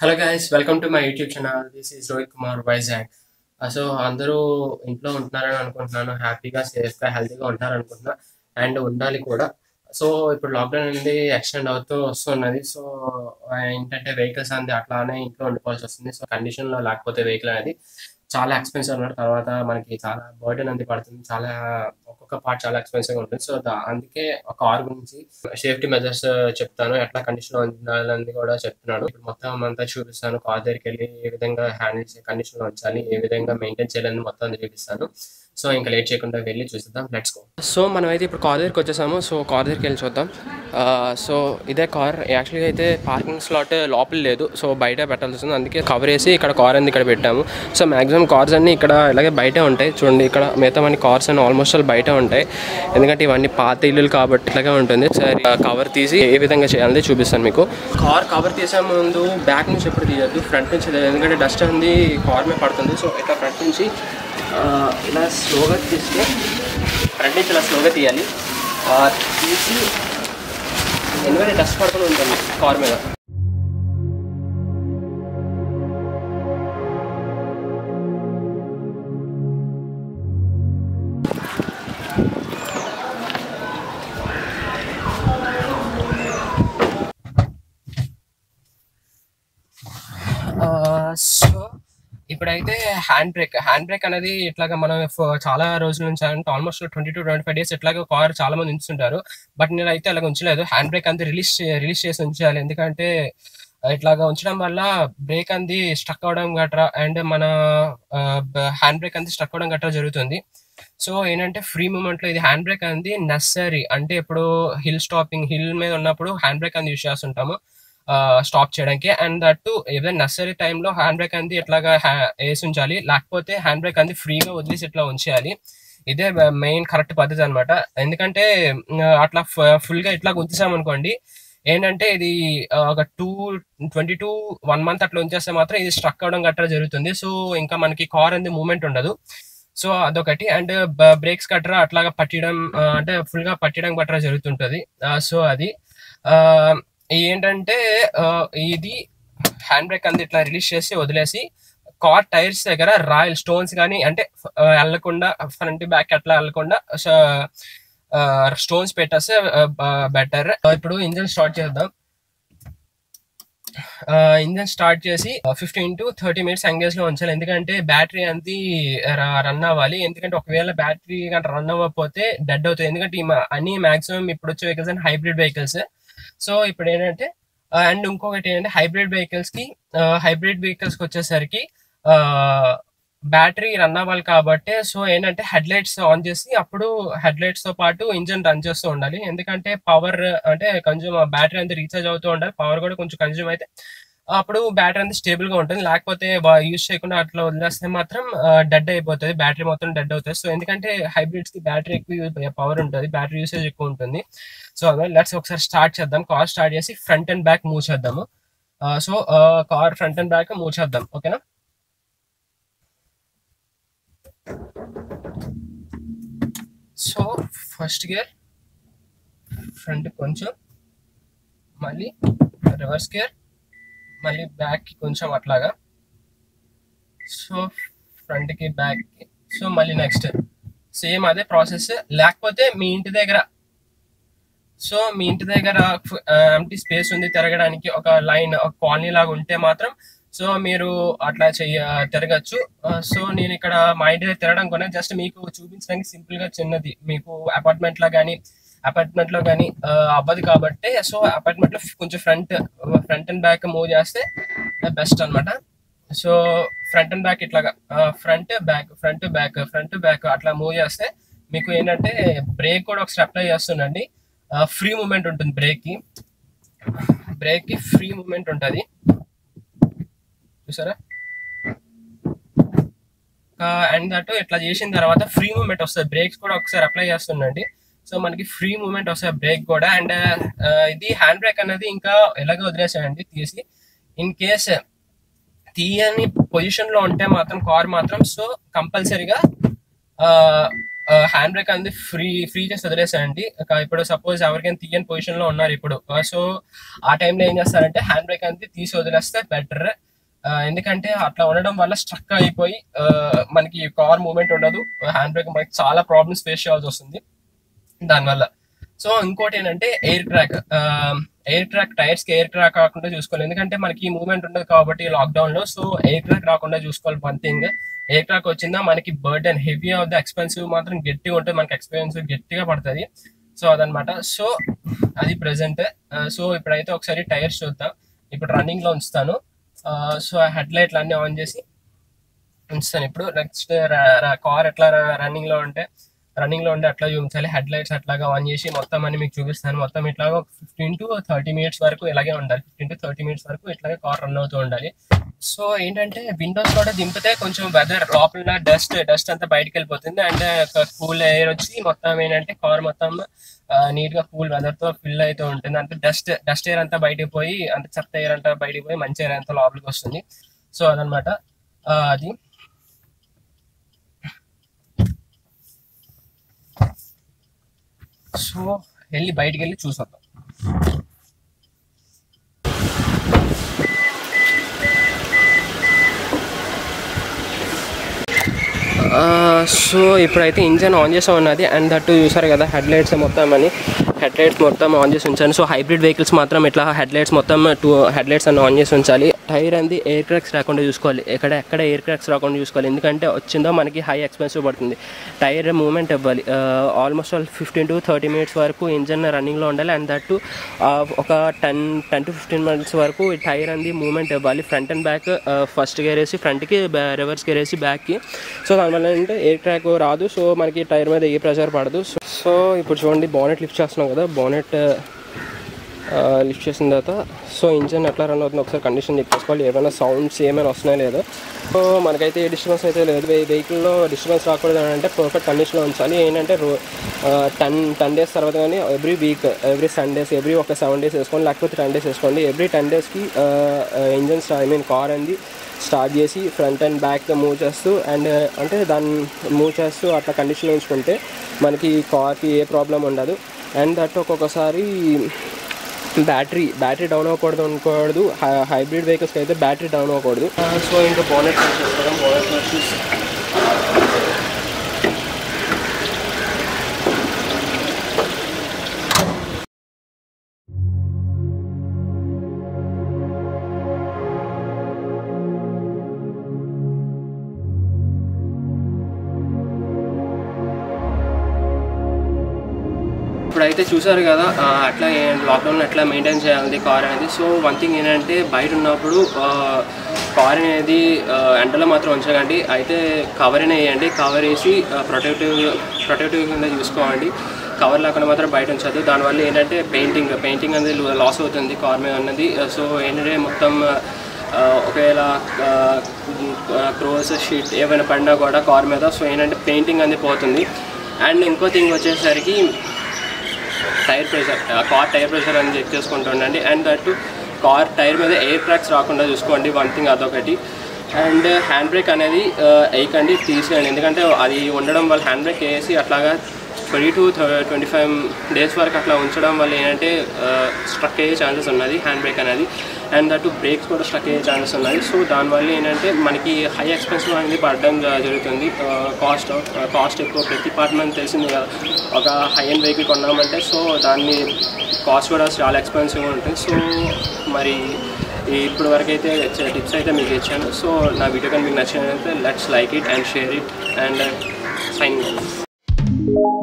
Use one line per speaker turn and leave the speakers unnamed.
Hello guys welcome to my YouTube channel this is Rohit Kumar Vizag so అందరూ ఇంట్లో ఉంటున్నారని అనుకుంటున్నాను హ్యాపీగా సేఫ్గా హెల్తీగా ఉంటున్నారు అనుకుంటున్నా అండ్ ఉండాలి కూడా సో ఇప్పుడు లాక్డౌన్ అనేది ఎక్స్టెండ్ అవుతూ వస్తున్నది సో ఏంటంటే వెహికల్స్ అనేది అట్లానే ఇంట్లో ఉండిపోవాల్సి వస్తుంది సో కండిషన్లో లేకపోతే వెహికల్ అనేది చాలా ఎక్స్పెన్సివ్ అన్నమాట తర్వాత మనకి చాలా బర్డెన్ అనేది పడుతుంది చాలా ఒక్కొక్క పార్ట్ చాలా ఎక్స్పెన్సివ్ ఉంటుంది సో దా- అందుకే ఒక కార్ గురించి సేఫ్టీ మెజర్స్ చెప్తాను ఎట్లా కండిషన్ లో ఉండాలని కూడా చెప్తున్నాను ఇప్పుడు మొత్తం అంతా చూపిస్తాను కార్ దగ్గరికి వెళ్ళి ఏ విధంగా హ్యాండిల్ చే కండిషన్ లో ఉంచాలి ఏ విధంగా మెయింటైన్ చేయాలని మొత్తం అంతా చూపిస్తాను సో ఇంకా లేట్ చేయకుండా వెళ్ళి చూద్దాం లెట్స్ గో సో మనం అయితే ఇప్పుడు కార్ దగ్గరికి వచ్చేసాము సో కార్ దగ్గరికి వెళ్ళి చూద్దాం ఆ, సో ఇదే కార్ యాక్చువల్గా అయితే పార్కింగ్ స్లాట్ లోపల లేదు సో బయట పెట్టాల్సి వస్తుంది అందుకే కవర్ వేసి ఇక్కడ కార్ అనేది ఇక్కడ పెట్టాము సో మాక్సిమం కార్స్ అన్ని ఇక్కడ ఇలాగే బయటే ఉంటాయి చూడండి ఇక్కడ మిగతా అన్ని కార్స్ అన్ని ఆల్మోస్ట్ ఆల్ బయట ఉంటాయి ఎందుకంటే ఇవన్నీ పాత ఇల్లులు కాబట్టి ఇట్లాగే ఉంటుంది సరే కవర్ తీసి ఏ విధంగా చేయాలని చూపిస్తాను మీకు కార్ కవర్ తీసే ముందు బ్యాక్ నుంచి ఎప్పుడు తీయద్దు ఫ్రంట్ నుంచి తీయాలి. ఎందుకంటే డస్ట్ అనేది కార్ మీద పడుతుంది సో ఇట్లా ఫ్రంట్ నుంచి ఆ, ఇలా స్లోగా తీస్తే ఫ్రంట్ నుంచి ఇలా స్లోగా తీయాలి ఆ, తీసి ఎందుకంటే డస్ట్ పడుతూనే ఉంటుంది కార్ మీద సో ఇప్పుడైతే హ్యాండ్ బ్రేక్ హ్యాండ్ బ్రేక్ అనేది ఇట్లాగా మనం ఫ- చాలా రోజుల నుంచి అంటే almost twenty two twenty five days ఇట్లాగా కార్ చాలా మంది ఉంచుతుంటారు బట్ నేను అయితే అలాగ ఉంచలేదు హ్యాండ్ బ్రేక్ అంతా రిలీజ్ రిలీజ్ చేసి ఉంచాలి ఎందుకంటే ఇట్లాగా ఉంచడం వల్ల బ్రేక్ అంది స్ట్రక్ అవడం గట్రా అండ్ మన హ్యాండ్ బ్రేక్ అంది స్ట్రక్ అవడం గట్రా జరుగుతుంది సో ఏంటంటే ఫ్రీ మూమెంట్ లో ఇది హ్యాండ్ బ్రేక్ అనేది నెసరీ అంటే ఇప్పుడు హిల్ స్టాపింగ్ హిల్ మీద ఉన్నప్పుడు హ్యాండ్ బ్రేక్ అనేది యూస్ చేస్తుంటాము స్టాప్ చేయడానికి అండ్ దట్టు ఏదైనా నెసరీ టైంలో హ్యాండ్ బ్రేక్ అనేది ఇట్లాగా హ్యా- వేసి ఉంచాలి లేకపోతే హ్యాండ్ బ్రేక్ అనేది ఫ్రీగా వదిలేసి ఇట్లా ఉంచేయాలి ఇదే మెయిన్ కరెక్ట్ పద్ధతి అనమాట ఎందుకంటే ఆ, అట్లా ఫుల్ గా ఇట్లా ఉంచేసాం అనుకోండి ఏంటంటే ఇది ఆ, ఒక two twenty two one month అట్లా ఉంచేస్తే మాత్రం ఇది స్ట్రక్ అవడం గట్రా జరుగుతుంది సో ఇంకా మనకి కార్ అనేది మూమెంట్ ఉండదు సో అదొకటి అండ్ బ్రేక్స్ గట్రా అట్లాగా పట్టడం ఆ, అంటే ఫుల్ గా పట్టడం గట్రా జరుగుతుంటది సో అది ఆ, ఏంటంటే ఆ, ఇది హ్యాండ్ బ్రేక్ అంది ఇట్లా రిలీజ్ చేసి వదిలేసి కార్ టైర్స్ దగ్గర రాయల్ స్టోన్స్ కానీ అంటే ఆ, వెళ్ళకుండా ఫ్రంట్ బ్యాక్ అట్లా వెళ్ళకుండా స్టోన్స్ పెట్టేస్తే బెటర్ ఇప్పుడు ఇంజన్ స్టార్ట్ చేద్దాం ఇంజన్ స్టార్ట్ చేసి fifteen to thirty minutes engage లో ఉంచాలి ఎందుకంటే బ్యాటరీ అంది రన్ అవ్వాలి ఎందుకంటే ఒకవేళ బ్యాటరీ కానీ రన్ అవ్వకపోతే డెడ్ అవుతుంది ఎందుకంటే ఈ మా- అన్ని మాక్సిమం ఇప్పుడు వచ్చే వెహికల్స్ అంటే హైబ్రిడ్ వెహికల్స్ సో ఇప్పుడు ఏంటంటే అండ్ ఇంకొకటి ఏంటంటే హైబ్రిడ్ వెహికల్స్ కి హైబ్రిడ్ వెహికల్స్ కి వచ్చేసరికి బ్యాటరీ రన్ అవ్వాలి కాబట్టి సో ఏంటంటే హెడ్ లైట్స్ ఆన్ చేసి అప్పుడు హెడ్ లైట్స్ తో పాటు ఇంజన్ రన్ చేస్తూ ఉండాలి ఎందుకంటే పవర్ అంటే కొంచెం బ్యాటరీ అంతా రీఛార్జ్ అవుతూ ఉండాలి పవర్ కూడా కొంచెం కన్జ్యూమ్ అయితే అప్పుడు బ్యాటరీ అంతా స్టేబుల్ గా ఉంటుంది లేకపోతే యూజ్ చేయకుండా అట్లా వదిలేస్తే మాత్రం డెడ్ అయిపోతుంది బ్యాటరీ మొత్తం డెడ్ అవుతుంది సో ఎందుకంటే హైబ్రిడ్స్ కి బ్యాటరీ ఎక్కువ పవర్ ఉంటుంది బ్యాటరీ యూసేజ్ ఎక్కువ ఉంటుంది సో అదే లెట్స్ ఒకసారి స్టార్ట్ చేద్దాం కార్ స్టార్ట్ చేసి ఫ్రంట్ అండ్ బ్యాక్ మూవ్ చేద్దాము so car front and back move చేద్దాం ఓకేనా సో ఫస్ట్ గేర్ ఫ్రంట్ కొంచెం మళ్ళీ రివర్స్ గేర్ మళ్ళీ బ్యాక్ కి కొంచెం అట్లాగా సో ఫ్రంట్ కి బ్యాక్ కి సో మళ్ళీ నెక్స్ట్ సేమ్ అదే ప్రాసెస్ లేకపోతే మీ ఇంటి దగ్గర సో మీ ఇంటి దగ్గర ఎంటీ స్పేస్ ఉంది తిరగడానికి ఒక లైన్ ఒక కాలనీ లాగా ఉంటే మాత్రం సో మీరు అట్లా చెయ్య తిరగచ్చు సో నేను ఇక్కడ మా ఇంటి దగ్గర తిరగడం కొనే జస్ట్ మీకు చూపించడానికి సింపుల్ గా చిన్నది మీకు అపార్ట్మెంట్ లో కానీ అపార్ట్మెంట్ లో కానీ అవ్వదు కాబట్టి సో అపార్ట్మెంట్ లో కొంచెం front front and back move చేస్తే బెస్ట్ అన్నమాట సో ఫ్రంట్ అండ్ బ్యాక్ ఇట్లాగా front back front back front back అట్లా మూవ్ చేస్తే మీకు ఏంటంటే బ్రేక్ కూడా ఒకసారి అప్లై చేస్తుండండి ఫ్రీ మూమెంట్ ఉంటుంది బ్రేక్ కి బ్రేక్ కి ఫ్రీ మూమెంట్ ఉంటుంది చూసారా అండ్ దట్ ఇట్లా చేసిన తర్వాత ఫ్రీ మూమెంట్ వస్తుంది బ్రేక్స్ కూడా ఒకసారి అప్లై చేస్తుండండి సో మనకి ఫ్రీ మూమెంట్ వస్తుంది బ్రేక్ కూడా అండ్ ఇది హ్యాండ్ బ్రేక్ అనేది ఇంకా ఎలాగ వదిలేసాయండి తీసి ఇన్ కేస్ తీయని పొజిషన్ లో ఉంటే మాత్రం కార్ మాత్రం సో కంపల్సరీగా హ్యాండ్ బ్రేక్ అనేది ఫ్రీ ఫ్రీ చేసి వదిలేసాయండి ఇక ఇప్పుడు సపోజ్ ఎవరికైనా తీయని పొజిషన్ లో ఉన్నారు ఇప్పుడు సో ఆ టైంలో ఏం చేస్తారంటే హ్యాండ్ బ్రేక్ అనేది తీసి వదిలేస్తే బెటర్ ఎందుకంటే అట్లా ఉండడం వల్ల స్ట్రక్ అయిపోయి ఆ, మనకి కార్ మూవ్మెంట్ ఉండదు హ్యాండ్ బ్రేక్ మనకి చాలా ప్రాబ్లమ్స్ ఫేస్ చేయాల్సి వస్తుంది దానివల్ల సో ఇంకోటి ఏంటంటే air crack air crack tyres కి ఎయిర్ క్రాక్ రాకుండా చూసుకోవాలి ఎందుకంటే మనకి మూవ్మెంట్ ఉండదు కాబట్టి లాక్డౌన్ లో సో ఎయిర్ క్రాక్ రాకుండా చూసుకోవాలి వన్ థింగ్ ఎయిర్ క్రాక్ వచ్చిందా మనకి burden heavy of the expensive మాత్రం గట్టిగా ఉంటుంది మనకి ఎక్స్పెన్సివ్ గట్టిగా పడుతుంది సో అదనమాట సో అది ప్రెసెంట్ సో ఇప్పుడైతే ఒకసారి టైర్స్ చూద్దాం ఇప్పుడు రన్నింగ్ లో ఉంచుతాను సో హెడ్ లైట్లు అన్ని ఆన్ చేసి ఉంచుతాను ఇప్పుడు నెక్స్ట్ కార్ ఎట్లా రన్నింగ్ లో ఉంటే రన్నింగ్ లో ఉంటే అట్లా చూపించాలి హెడ్ లైట్స్ అట్లాగా ఆన్ చేసి మొత్తం అన్ని మీకు చూపిస్తాను మొత్తం ఇట్లాగా ఫిఫ్టీన్ టు థర్టీ మినిట్స్ వరకు ఇలాగే ఉండాలి ఫిఫ్టీన్ టు థర్టీ మినిట్స్ వరకు ఇట్లాగే కార్ రన్ అవుతూ ఉండాలి సో ఏంటంటే విండోస్ కూడా దింపితే కొంచెం వెదర్ లోపల డస్ట్ డస్ట్ అంతా బయటకు వెళ్ళిపోతుంది అండ్ కూల్ ఎయిర్ వచ్చి మొత్తం ఏంటంటే కార్ మొత్తం నీట్ గా కూల్ వెదర్ తో ఫిల్ అవుతూ ఉంటుంది అంటే డస్ట్ డస్ట్ ఎయిర్ అంతా బయటకు పోయి అంటే చెత్త ఎయిర్ అంతా బయటకు పోయి మంచి ఎయిర్ అంతా లోపలికి వస్తుంది సో అదనమాట ఆ, అది సో వెళ్ళి బయటికి వెళ్ళి చూసొద్దాం సో ఇప్పుడైతే ఇంజన్ ఆన్ చేసా ఉన్నది అండ్ దట్టు చూసారు కదా హెడ్ లైట్స్ మొత్తం అని హెడ్ లైట్స్ మొత్తం ఆన్ చేసి ఉంచాను సో హైబ్రిడ్ వెహికల్స్ మాత్రం ఇట్లా హెడ్ లైట్స్ మొత్తం టూ హెడ్ లైట్స్ అన్ని ఆన్ చేసి ఉంచాలి టైర్ అంది ఎయిర్ క్రాక్స్ రాకుండా చూసుకోవాలి ఎక్కడ ఎక్కడ ఎయిర్ క్రాక్స్ రాకుండా చూసుకోవాలి ఎందుకంటే వచ్చిందో మనకి హై ఎక్స్పెన్సివ్ పడుతుంది టైర్ మూవ్మెంట్ ఇవ్వాలి almost all fifteen to thirty minutes వరకు ఇంజన్ రన్నింగ్లో ఉండాలి అండ్ దట్టు ఒక ten ten to fifteen minutes వరకు ఈ టైర్ అంది మూవ్మెంట్ ఇవ్వాలి front and back first gear వేసి ఫ్రంట్కి రివర్స్ గేర్ వేసి బ్యాక్కి సో దానివల్ల ఏంటంటే ఎయిర్ ట్రాక్ రాదు సో మనకి టైర్ మీద ఏ ప్రెషర్ పడదు సో సో ఇప్పుడు చూడండి బానెట్ లిఫ్ట్ చేస్తున్నాం కదా బానెట్ లిఫ్ట్ చేసిన తర్వాత సో ఇంజన్ ఎట్లా రన్ అవుతుంది ఒకసారి కండిషన్ చెక్ చేసుకోవాలి ఏమైనా సౌండ్స్ ఏమైనా వస్తున్నాయో లేదో సో మనకైతే ఏ డిస్టర్బెన్స్ అయితే లేదు వెహికల్లో డిస్టర్బెన్స్ రాకూడదు అని అంటే పర్ఫెక్ట్ కండిషన్లో ఉంచాలి ఏంటంటే రో టెన్ టెన్ డేస్ తర్వాత కానీ every week every Sundays every ఒక సెవెన్ డేస్ వేసుకోండి లేకపోతే టెన్ డేస్ వేసుకోండి ఎవ్రీ టెన్ డేస్కి ఇంజన్స్ ఐ మీన్ కార్ అంది స్టార్ట్ చేసి ఫ్రంట్ అండ్ బ్యాక్ మూవ్ చేస్తూ అండ్ అంటే దాన్ని మూవ్ చేస్తూ అట్లా కండిషన్లో ఉంచుకుంటే మనకి కార్కి ఏ ప్రాబ్లం ఉండదు అండ్ దట్ ఒక్కొక్కసారి బ్యాటరీ బ్యాటరీ డౌన్ అవ్వకూడదు అనుకోకూడదు హైబ్రిడ్ వెహికల్స్కి అయితే బ్యాటరీ డౌన్ అవ్వకూడదు సో ఇంకా బోనెట్ చేస్తాం బోనెట్ చూసి ఇప్పుడైతే చూసారు కదా ఆ, అట్లా లాక్డౌన్లో ఎట్లా మెయింటైన్ చేయాలి కార్ అనేది సో వన్ థింగ్ ఏంటంటే బయట ఉన్నప్పుడు కార్ అనేది ఆ, ఎండలో మాత్రం ఉంచకండి అయితే కవర్ అయినా వేయండి కవర్ వేసి ప్రొటెక్టివ్ ప్రొటెక్టివ్ కింద చూసుకోండి కవర్ లేకుండా మాత్రం బయట ఉంచదు దానివల్ల ఏంటంటే పెయింటింగ్ పెయింటింగ్ అనేది లాస్ అవుతుంది కార్ మీద ఉన్నది సో ఏంటంటే మొత్తం ఆ, ఒకవేళ క్రోస్ షీట్ ఏమైనా పడినా కూడా కార్ మీద సో ఏంటంటే పెయింటింగ్ అనేది పోతుంది అండ్ ఇంకో థింగ్ వచ్చేసరికి tyre pressure car tyre pressure అని చెక్ చేసుకుంటుండండి అండ్ దట్ కార్ టైర్ మీద ఎయిర్ క్రాక్స్ రాకుండా చూసుకోండి వన్ థింగ్ అదొకటి అండ్ హ్యాండ్ బ్రేక్ అనేది వేయకండి తీసేయండి ఎందుకంటే అది ఉండడం వల్ల హ్యాండ్ బ్రేక్ వేసి అట్లాగా twenty two twenty five days వరకు అట్లా ఉంచడం వల్ల ఏంటంటే స్ట్రక్ అయ్యే ఛాన్సెస్ ఉన్నది హ్యాండ్ బ్రేక్ అనేది అండ్ దట్ బ్రేక్స్ కూడా స్ట్రక్ అయ్యే ఛాన్సెస్ ఉన్నాయి సో దానివల్ల ఏంటంటే మనకి హై ఎక్స్పెన్సివ్ అనేది పడడం జ- జరుగుతుంది కాస్ట్ కాస్ట్ ఎక్కువ ప్రతి పార్ట్ మనకి తెలిసింది కదా ఒక హై అండ్ వెహికల్ కొన్నామంటే సో దాన్ని కాస్ట్ కూడా చాలా ఎక్స్పెన్సివ్ ఉంటుంది సో మరి ఇప్పుడు వరకు అయితే టిప్స్ అయితే మీకు ఇచ్చాను సో నా వీడియో కానీ మీకు నచ్చినట్లయితే let's like it and share it and sign